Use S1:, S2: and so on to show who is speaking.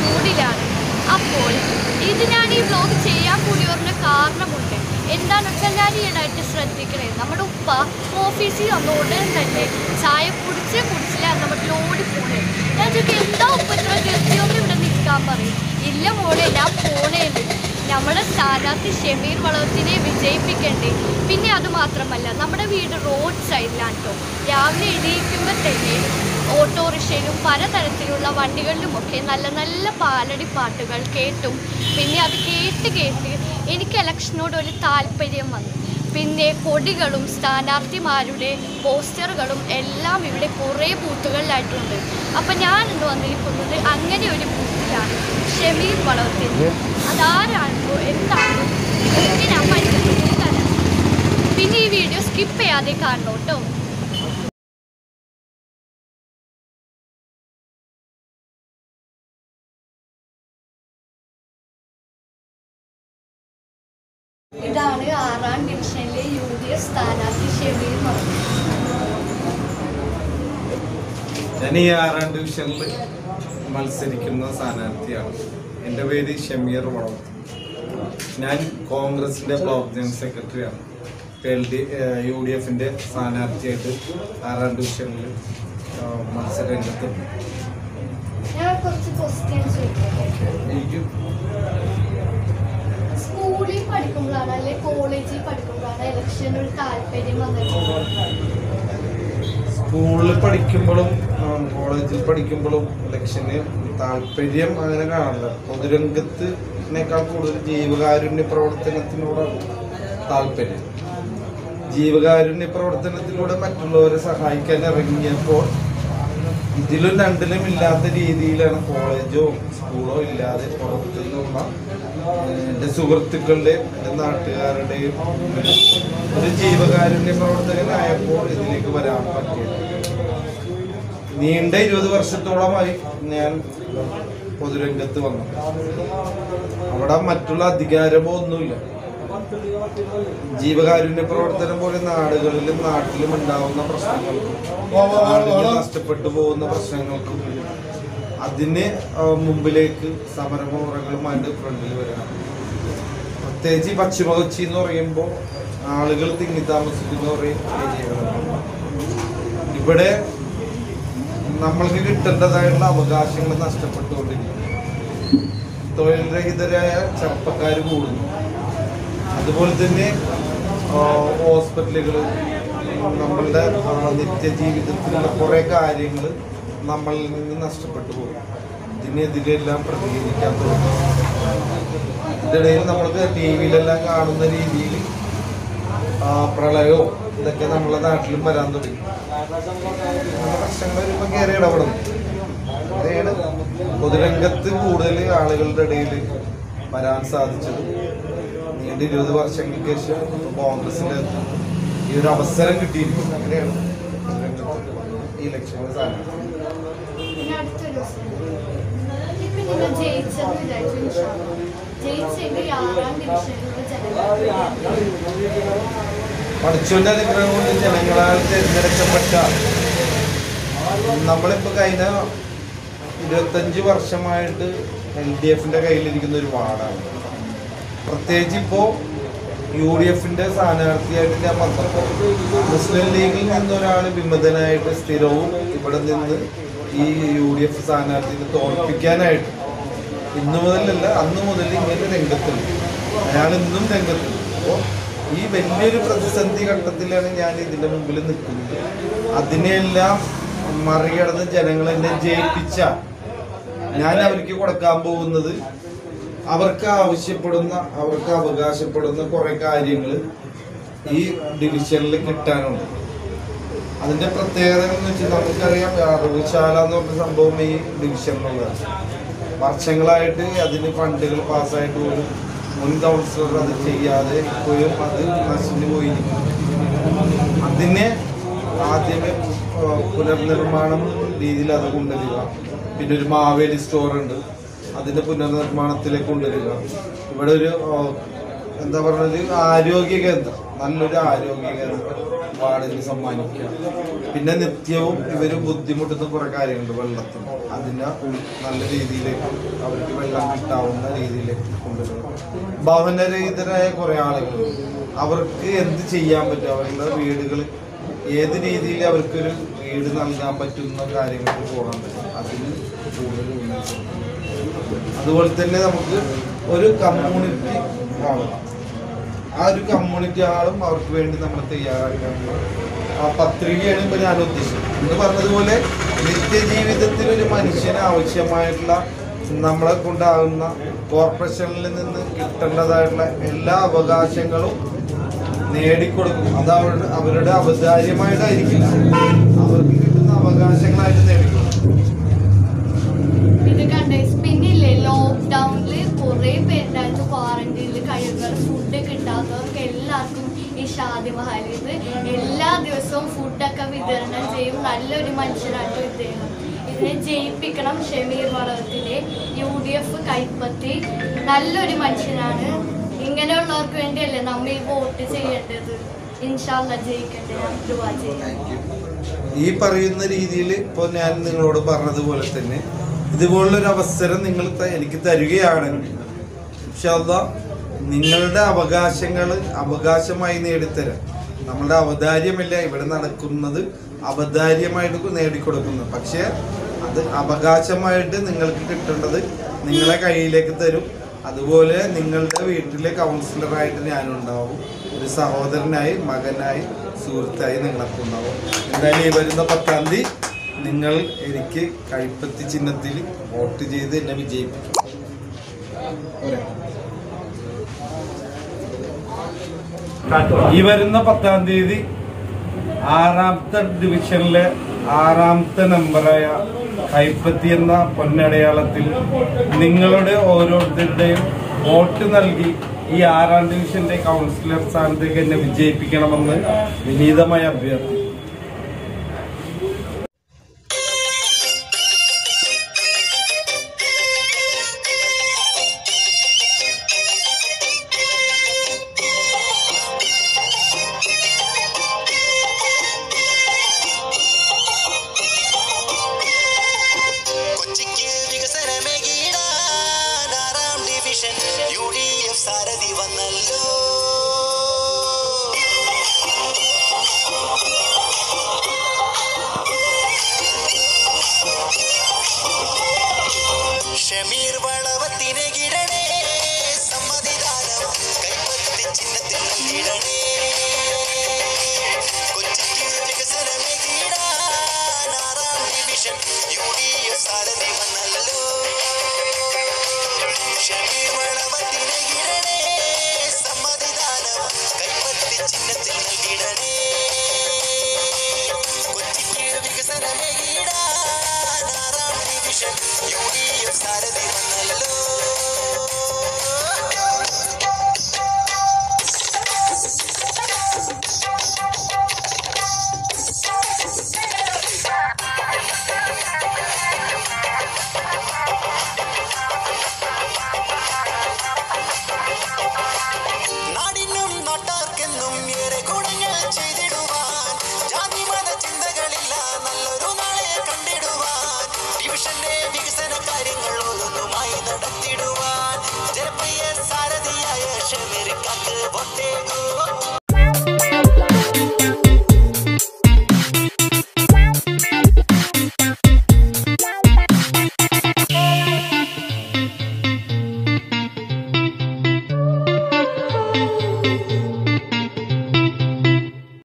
S1: ചൂടിലാണ് അപ്പോൾ ഇത് ഞാൻ ഈ വ്ലോഗ് ചെയ്യാൻ കൂടി പറഞ്ഞ കാരണമുണ്ട് എന്താണെന്ന് വെച്ചാൽ ഞാൻ ഈയിടായിട്ട് ശ്രദ്ധിക്കണേ നമ്മുടെ ഉപ്പ ഓഫീസിൽ വന്ന ഉടൻ തന്നെ ചായ കുടിച്ച് കുടിച്ചില്ല നമ്മുടെ ലോടി പോണേ ഞാൻ ചോദിക്കും എന്താ ഉപ്പ ഇത്ര ധൃതിയൊന്നും ഇവിടെ നിൽക്കാൻ പറയും ഇല്ല മോളെ ഞാൻ പോണേന്ന് നമ്മുടെ സ്ഥാനാർത്ഥി ഷമീർ വളവത്തിനെ വിജയിപ്പിക്കണ്ടേ പിന്നെ അത് മാത്രമല്ല നമ്മുടെ വീട് റോഡ് സൈഡിലാണ് കേട്ടോ രാവിലെ എണീക്കുമ്പോൾ തന്നെ ഓട്ടോറിക്ഷയിലും പലതരത്തിലുള്ള വണ്ടികളിലുമൊക്കെ നല്ല നല്ല പാലടി പാട്ടുകൾ കേട്ടും പിന്നെ അത് കേട്ട് കേട്ട് എനിക്ക് ഇലക്ഷനോട് ഒരു താല്പര്യം വന്നു പിന്നെ കൊടികളും സ്ഥാനാർത്ഥിമാരുടെ പോസ്റ്ററുകളും എല്ലാം ഇവിടെ കുറേ ബൂത്തുകളിലായിട്ടുണ്ട് അപ്പം ഞാൻ ഇന്ന് വന്നിരിക്കുന്നത് അങ്ങനെ ഒരു ബൂത്തിലാണ് ഷമീർ വളവത്തിൽ അതാരാണോ എന്താണോ ഇതൊക്കെ ഞാൻ പരിചയപ്പെടുത്തി തരാം പിന്നെ ഈ വീഡിയോ സ്കിപ്പ് ചെയ്യാതെ കാണണം കേട്ടോ ഇതാണ് ആറാം ഡിവിഷനിലെ യു ഡി എഫ് സ്ഥാനാർത്ഥി ഷെമീർ മഹമ്മദ്
S2: ഞാൻ ഈ ആറാം ഡിവിഷനിൽ മത്സരിക്കുന്ന സ്ഥാനാർത്ഥിയാണ് എൻ്റെ പേര് ഷമീർ വളർത്തി ഞാൻ കോൺഗ്രസിൻ്റെ ബ്ലോക്ക് ജനറൽ സെക്രട്ടറിയാണ് എൽ ഡി യു ഡി എഫിൻ്റെ സ്ഥാനാർത്ഥിയായിട്ട് ആറാം ഡിവിഷനിൽ മത്സര രംഗത്തുണ്ട്
S1: ഞാൻ കുറച്ച് ക്വസ്റ്റ്യൻസ് ചോദിക്കട്ടെ
S2: എനിക്ക്
S1: സ്കൂളിൽ പഠിക്കുമ്പോഴാണ് അല്ലെ കോളേജിൽ പഠിക്കുമ്പോഴാണ് ഇലക്ഷന് ഒരു താല്പര്യം വന്നിട്ടുള്ളത്
S2: സ്കൂളിൽ പഠിക്കുമ്പോഴും ആ, കോളേജിൽ പഠിക്കുമ്പോഴും ഇലക്ഷന് താല്പര്യം അങ്ങനെ കാണില്ല പൊതുരംഗത്തിനേക്കാൾ കൂടുതൽ ജീവകാരുണ്യ പ്രവർത്തനത്തിനോടാണ് താല്പര്യം ജീവകാരുണ്യ പ്രവർത്തനത്തിലൂടെ മറ്റുള്ളവരെ സഹായിക്കാൻ ഇറങ്ങിയപ്പോൾ ഇതിലും രണ്ടിലും ഇല്ലാത്ത രീതിയിലാണ് കോളേജോ സ്കൂളോ ഇല്ലാതെ പുറത്തുനിന്നുള്ള എൻ്റെ സുഹൃത്തുക്കളുടെയും എൻ്റെ നാട്ടുകാരുടെയും ഒരു ജീവകാരുണ്യ പ്രവർത്തകനായപ്പോൾ ഇതിലേക്ക് വരാൻ പറ്റിയത് നീണ്ട ഇരുപത് വർഷത്തോളമായി ഞാൻ പൊതുരംഗത്ത് വന്നു അവിടെ മറ്റുള്ള അധികാരമോ ഒന്നുമില്ല ജീവകാരുണ്യ പ്രവർത്തനം പോലെ നാടുകളിലും നാട്ടിലും ഉണ്ടാവുന്ന പ്രശ്നങ്ങൾക്കും ആളുകൾ നഷ്ടപ്പെട്ടു പോകുന്ന പ്രശ്നങ്ങൾക്കും അതിന് ആ, മുമ്പിലേക്ക് സമരമുറകളുമായിട്ട് ഫ്രണ്ടിൽ വരണം പ്രത്യേകിച്ച് ഈ പശ്ചിമ കൊച്ചി എന്ന് പറയുമ്പോൾ ആളുകൾ തിങ്ങി താമസിക്കുന്ന കുറേ ഏരിയകളാണ് ഇവിടെ നമ്മൾക്ക് കിട്ടേണ്ടതായിട്ടുള്ള അവകാശങ്ങൾ നഷ്ടപ്പെട്ടുകൊണ്ടിരിക്കുന്നു തൊഴിൽ രഹിതരായ ചെറുപ്പക്കാർ കൂടുന്നു അതുപോലെ തന്നെ ഹോസ്പിറ്റലുകൾ നമ്മളുടെ ആ, നിത്യജീവിതത്തിലുള്ള കുറേ കാര്യങ്ങൾ നമ്മളിൽ നിന്ന് നഷ്ടപ്പെട്ടു പോകും ഇതിനെതിരെല്ലാം പ്രതികരിക്കാൻ തുടങ്ങി ഇതിനിടയിൽ നമ്മൾക്ക് ടി വിയിലെല്ലാം കാണുന്ന രീതിയിൽ ആ, പ്രളയവും ഇതൊക്കെ നമ്മളെ നാട്ടിലും വരാൻ തുടങ്ങി അങ്ങനെ പ്രശ്നങ്ങൾ വരുമ്പോൾ കയറി ഇടപെടുന്നു അങ്ങനെയാണ് പൊതുരംഗത്ത് കൂടുതൽ ആളുകളുടെ ഇടയിൽ വരാൻ സാധിച്ചത് നീണ്ട ഇരുപത് വർഷങ്ങൾക്ക് ശേഷം കോൺഗ്രസിന്റെ ഈ ഒരു അവസരം കിട്ടിയിരിക്കുന്നു അങ്ങനെയാണ് പൊതുരംഗത്ത് ഈ ഇലക്ഷനിൽ സ്ഥാനാർത്ഥി
S1: പിന്നെ അടുത്തൊരു question. ഇപ്പൊ നിങ്ങൾ ജയിച്ചെന്ന് വിചാരിച്ചു ഇൻഷാ അല്ലാ. ജയിച്ചെങ്കിൽ ഈ ആറാം ഡിവിഷനിലുള്ള ജനങ്ങൾ
S2: പഠിച്ചുകൊണ്ട് അനുഗ്രഹം കൊണ്ട് ജനങ്ങളാൽ തിരഞ്ഞെടുക്കപ്പെട്ട നമ്മളിപ്പോ കഴിഞ്ഞ ഇരുപത്തഞ്ച് വർഷമായിട്ട് എൽ ഡി എഫിന്റെ കയ്യിലിരിക്കുന്ന ഒരു വാർഡാണ് പ്രത്യേകിച്ച് ഇപ്പോ യു ഡി എഫിന്റെ സ്ഥാനാർത്ഥിയായിട്ട് ഞാൻ വന്നപ്പോൾ മുസ്ലിം ലീഗിൽ നിന്ന് ഒരാൾ വിമതനായിട്ട് സ്ഥിരവും ഇവിടെ നിന്ന് ഈ യു ഡി എഫ് സ്ഥാനാർത്ഥിനെ തോൽപ്പിക്കാനായിട്ട് ഇന്നു മുതലല്ല അന്ന് മുതൽ ഇങ്ങനെ രംഗത്തുണ്ട് അയാൾ ഇന്നും രംഗത്തുണ്ട് അപ്പോൾ ഈ വലിയൊരു പ്രതിസന്ധി ഘട്ടത്തിലാണ് ഞാൻ ഇതിന്റെ മുമ്പിൽ നിൽക്കുന്നത് അതിനെല്ലാം മറികടന്ന് ജനങ്ങൾ എന്നെ ജയിപ്പിച്ച ഞാൻ അവർക്ക് കൊടുക്കാൻ പോകുന്നത് അവർക്ക് ആവശ്യപ്പെടുന്ന അവർക്ക് അവകാശപ്പെടുന്ന കുറെ കാര്യങ്ങൾ ഈ ഡിവിഷനിൽ കിട്ടാനുണ്ട് അതിന്റെ പ്രത്യേകത എന്ന് വെച്ചാൽ നമുക്കറിയാം അറിവുശാല എന്ന് പറഞ്ഞ സംഭവം ഈ ഡിവിഷനിലുള്ളതാണ് വർഷങ്ങളായിട്ട് അതിന് ഫണ്ടുകൾ പാസ്സായിട്ട് പോലും മുൻ കൗൺസിലർ അത് ചെയ്യാതെ ഇപ്പോഴും അത് നശിഞ്ഞു പോയിരിക്കും അതിനെ ആദ്യമേ ആ, പുനർനിർമ്മാണം രീതിയിൽ അത് കൊണ്ടുവരിക പിന്നെ ഒരു മാവേലി സ്റ്റോർ ഉണ്ട് അതിന്റെ പുനർനിർമ്മാണത്തിലേക്ക് കൊണ്ടുവരിക ഇവിടെ ഒരു ആ, എന്താ പറയുന്നത് ആരോഗ്യ കേന്ദ്രം നല്ലൊരു ആരോഗ്യ കേന്ദ്രം വാർഡിന് സമ്മാനിക്കുക പിന്നെ നിത്യവും ഇവര് ബുദ്ധിമുട്ടുന്ന കുറെ കാര്യങ്ങളുണ്ട് വെള്ളത്തിന് അതിനെ നല്ല രീതിയിലേക്ക് അവർക്ക് വെള്ളം കിട്ടാവുന്ന രീതിയിലേക്ക് കൊണ്ടുവരണം ഭവനരഹിതരായ കുറേ ആളുകൾ അവർക്ക് എന്ത് ചെയ്യാൻ പറ്റും അവരുടെ വീടുകൾ ഏത് രീതിയിൽ അവർക്കൊരു വീട് നൽകാൻ പറ്റുന്ന കാര്യങ്ങൾക്ക് പോകാൻ പറ്റും അതിന് കൂടുതൽ ഊന്നൽ കൊടുക്കണം. അതുപോലെ തന്നെ നമുക്ക് ഒരു കമ്മ്യൂണിറ്റി ഹാളും ആ ഒരു കമ്മ്യൂണിറ്റി ഹാളും അവർക്ക് വേണ്ടി നമ്മൾ തയ്യാറാക്കാനുള്ള ആ പത്രികയാണ് ഇപ്പൊ ഞാൻ ഉദ്ദേശിച്ചത് എന്ന് പറഞ്ഞതുപോലെ നിത്യജീവിതത്തിൽ ഒരു മനുഷ്യന് ആവശ്യമായിട്ടുള്ള നമ്മളെ കൊണ്ടാകുന്ന കോർപ്പറേഷനിൽ നിന്ന് കിട്ടേണ്ടതായിട്ടുള്ള എല്ലാ അവകാശങ്ങളും നേടിക്കൊടുക്കും അത് അവരുടെ അവരുടെ ഔദാര്യമായിട്ടായിരിക്കില്ല അവർക്ക് കിട്ടുന്ന അവകാശങ്ങളായിട്ട് നേടിക്കൊടുക്കും
S1: ഇത് കണ്ടേ പിന്നില്ലേ ലോക്ക്ഡൌണില് കുറെ പേരുണ്ടായിരുന്നു ക്വാറന്റൈനിൽ കഴിയുന്നവർ ഫുഡ് കിട്ടാത്തവർക്ക് എല്ലാവർക്കും ഈ ഷാദി മഹലിൽ എല്ലാ ദിവസവും ഫുഡൊക്കെ വിതരണം ചെയ്യും നല്ലൊരു മനുഷ്യനായിട്ട് ഇദ്ദേഹം ഇതിനെ ജയിപ്പിക്കണം ഷമീർ വളവത്തിലെ യു ഡി എഫ് കൈപ്പത്തി നല്ലൊരു മനുഷ്യനാണ് ഇങ്ങനെയുള്ളവർക്ക് വേണ്ടിയല്ലേ നമ്മൾ ഈ വോട്ട് ചെയ്യേണ്ടത് ഇൻഷാല്ല ജയിക്കട്ടെ ദുവാ ചെയ്യാം
S2: ഈ പറയുന്ന രീതിയിൽ ഇപ്പോൾ ഞാൻ നിങ്ങളോട് പറഞ്ഞതുപോലെ തന്നെ ഇതുപോലുള്ളൊരു അവസരം നിങ്ങൾ ത- എനിക്ക് തരികയാണെങ്കിൽ ഇൻഷാല്ലാ നിങ്ങളുടെ അവകാശങ്ങൾ അവകാശമായി നേടിത്തരാം നമ്മളുടെ അവതാര്യമല്ല ഇവിടെ നടക്കുന്നത് അവതാര്യമായിട്ട് നേടിക്കൊടുക്കുന്നത് പക്ഷേ അത് അവകാശമായിട്ട് നിങ്ങൾക്ക് കിട്ടേണ്ടത് നിങ്ങളെ കയ്യിലേക്ക് തരും അതുപോലെ നിങ്ങളുടെ വീട്ടിലെ കൗൺസിലറായിട്ട് ഞാനുണ്ടാവും ഒരു സഹോദരനായി മകനായി സുഹൃത്തായി നിങ്ങളൊക്കെ ഉണ്ടാവും എന്തായാലും ഈ വരുന്ന പത്താം തീയതി നിങ്ങൾ എനിക്ക് കൈപ്പത്തി ചിഹ്നത്തിൽ വോട്ട് ചെയ്ത് എന്നെ വിജയിപ്പിക്കും പോരെ? ഈ വരുന്ന പത്താം തീയതി ആറാമത്തെ ഡിവിഷനിലെ ആറാമത്തെ നമ്പറായ കൈപ്പത്തി എന്ന പൊന്നടയാളത്തിൽ നിങ്ങളുടെ ഓരോരുത്തരുടെയും വോട്ട് നൽകി ഈ ആറാം ഡിവിഷന്റെ കൗൺസിലർ സ്ഥാനത്തേക്ക് എന്നെ വിജയിപ്പിക്കണമെന്ന് വിനീതമായി അഭ്യർത്ഥിക്കുന്നു
S3: കൊച്ചിക്ക് വികസനമേകിടാൻ ആറാം ഡിവിഷൻ യു ഡി എഫ് സാരഥി വന്നല്ലോ ഷമീർ വളവത്തിനെ കിടണേ സമ്മതിദാനം കൈപ്പത്തി ചിഹ്നത്തിൽ നൽകിടണേ കൊച്ചിക്ക് വികസനമേകിടാൻ ആറാം ഡിവിഷൻ യു ഡി എഫ് സാരഥി വന്നല്ലോ ഷമീർ വളവത്തിനെ കിടണേ സമ്മതിദാനം കൈപ്പത്തി ചിഹ്നത്തിൽ നൽകിടണേ കൊച്ചിക്ക് വികസനമേകിടാൻ ആറാം ഡിവിഷൻ യു ഡി എഫ് സാരഥി വന്നല്ലോ നാടിനും നാട്ടാർക്കെന്നും ഏറെ ഗുണങ്ങൾ ചെയ്തിടുവാൻ ജാതി മത ചിന്തകളില്ല നല്ലൊരു നാളെ കണ്ടിടുവാൻ ഡിവിഷന്റെ വികസന കാര്യങ്ങൾ ഓരോന്നുമായി നടത്തിടുവാൻ ജനപ്രിയ സാരഥി